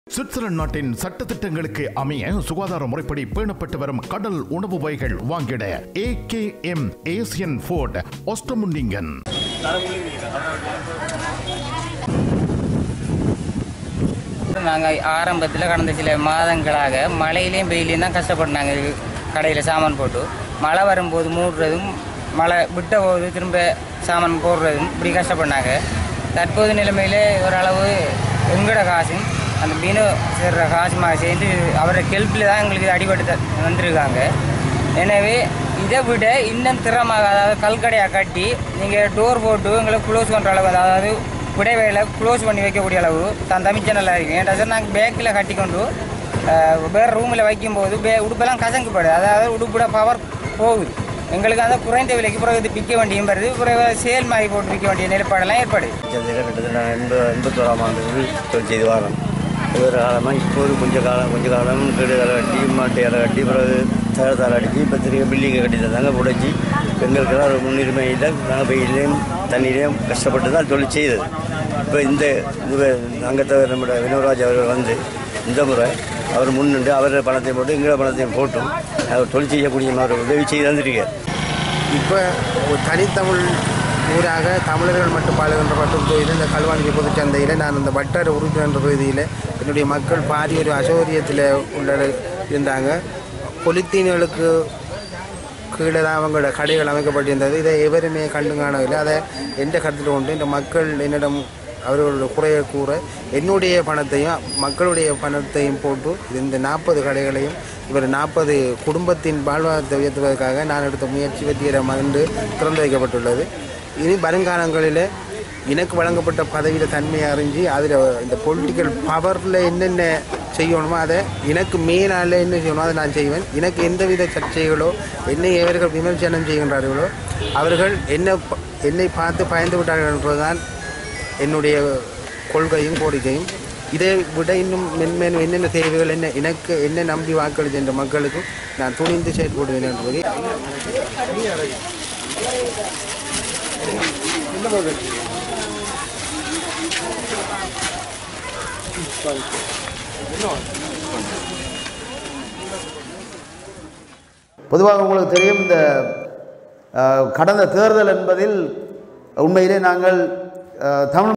Switzerland நாட்டின் சட்டத்திட்டங்களுக்கு அமைய சுகாதார முறைப்படி பேணப்பட்டு வரும் கடல் உணவு வகைகள் வாங்கிட A K M Asian food ஒஸ்டமுண்டிங்கன் நாங்கள் ஆரம்பத்தில் கடந்த சில மாதங்களாக மழையிலையும் வெயிலையும் தான் கஷ்டப்பட்டாங்க கடையில் சாமான் போட்டு மழை வரும்போது மூடுறதும் மழை விட்ட போது திரும்ப சாமான் போடுறதும் இப்படி கஷ்டப்பட்டாங்க தற்போது நிலைமையில் ஓரளவு எங்களோட காசும் அந்த மீனு சேர்ற காசுமாக சேர்ந்து அவரோட கெல்ப்பில் தான் எங்களுக்கு இது அடிபட்டு த- வந்திருக்காங்க எனவே இதை விட இன்னும் திறமாக அதாவது கல்கடையாக கட்டி நீங்கள் டோர் போட்டு எங்களை க்ளோஸ் பண்ணுற அளவு அதாவது விடைவேளை க்ளோஸ் பண்ணி வைக்கக்கூடிய அளவு தான் தமிச்ச நல்லா இருக்கும் ஏன்டா சார் நாங்கள் பேக்கில் கட்டி கொண்டு அஹ், வேறு ரூமில் வைக்கும்போது பே உடுப்பெல்லாம் கசங்குப்படும் அதாவது உடுப்புட பவர் போகுது எங்களுக்கு அந்த குறைந்த விலைக்கு பிறகு இது விற்க வேண்டியும் வருது பிறகு சேல் மாதிரி போட்டு விற்க வேண்டிய நிலைப்பாடெல்லாம் ஏற்படுது செஞ்சதில் கிட்டத்தட்ட நான் எண்பது எண்பத்தோராம் ஆண்டு தொழில் செய்து வரேன் ஒரு காலமாக இப்போது கொஞ்ச காலம் கொஞ்ச காலம் கீடு கலை கட்டி மாட்டு இலை கட்டி பிறகு தகத்தால் அடித்து இப்போ திரும்ப பில்டிங்கை கட்டி தந்தாங்க உடைச்சி பெண்களுக்கெல்லாம் ஒரு முன்னுரிமை இல்லை நாங்கள் வெயிலையும் தண்ணியிலையும் கஷ்டப்பட்டு தான் தொழில் செய்தது இப்போ இந்த அங்கத்தவர் நம்முடைய வினோராஜ் அவர்கள் வந்து இந்த முறை அவர் முன்னின்று அவரோட பணத்தையும் போட்டு எங்களோட பணத்தையும் போட்டும் அவர் தொழில் செய்யக்கூடிய மாதிரி உதவி செய்து தந்திருக்கார் இப்போ ஒரு தனித்தமிழ் ஊராக தமிழர்கள் மட்டும் பாடுகின்ற மட்டும் கோயில் இந்த கல்வாணிக்கு பொதுச்சந்தையில் நான் இந்த வட்டார உறுப்பினர் பகுதியில் என்னுடைய மக்கள் பாதி ஒரு அசௌகரியத்தில் உள்ள இருந்தாங்க பொலித்தீன்களுக்கு கீழே தான் அவங்களோட கடைகள் அமைக்கப்பட்டிருந்தது இதை எவருமே கண்டு காணவில்லை அதை எந்த கருத்தில் கொண்டு இந்த மக்கள் என்னிடம் அவர்களோட குறையை கூற என்னுடைய பணத்தையும் மக்களுடைய பணத்தையும் போட்டு இது இந்த நாற்பது கடைகளையும் இவர் நாற்பது குடும்பத்தின் வாழ்வாதாரத்தை உயர்த்துவதற்காக நான் எடுத்த முயற்சி வெற்றிகரமாக இன்று திறந்து வைக்கப்பட்டுள்ளது இனி வருங்காலங்களில் எனக்கு வழங்கப்பட்ட பதவியில் தன்மையை அறிஞ்சு அதில் இந்த பொலிட்டிக்கல் பவரில் என்னென்ன செய்யணுமோ அதை எனக்கு மேலால் என்ன செய்யணுமோ அதை நான் செய்வேன் எனக்கு எந்தவித சர்ச்சைகளோ என்னை எவர்கள் விமர்சனம் செய்கின்றார்களோ அவர்கள் என்ன ப- என்னை பார்த்து பயந்து விட்டார்கள் என்பதுதான் என்னுடைய கொள்கையும் கோரிக்கையும் இதை விட இன்னும் மென்மேலும் என்னென்ன தேவைகள் என்ன எனக்கு என்ன நம்பி வாக்களித்த மக்களுக்கும் நான் துணிந்து செயல்படுவேன் என்பதை பொதுவாக உங்களுக்கு தெரியும் இந்த அஹ், கடந்த தேர்தல் என்பதில் உண்மையிலே நாங்கள் அஹ், தமிழ்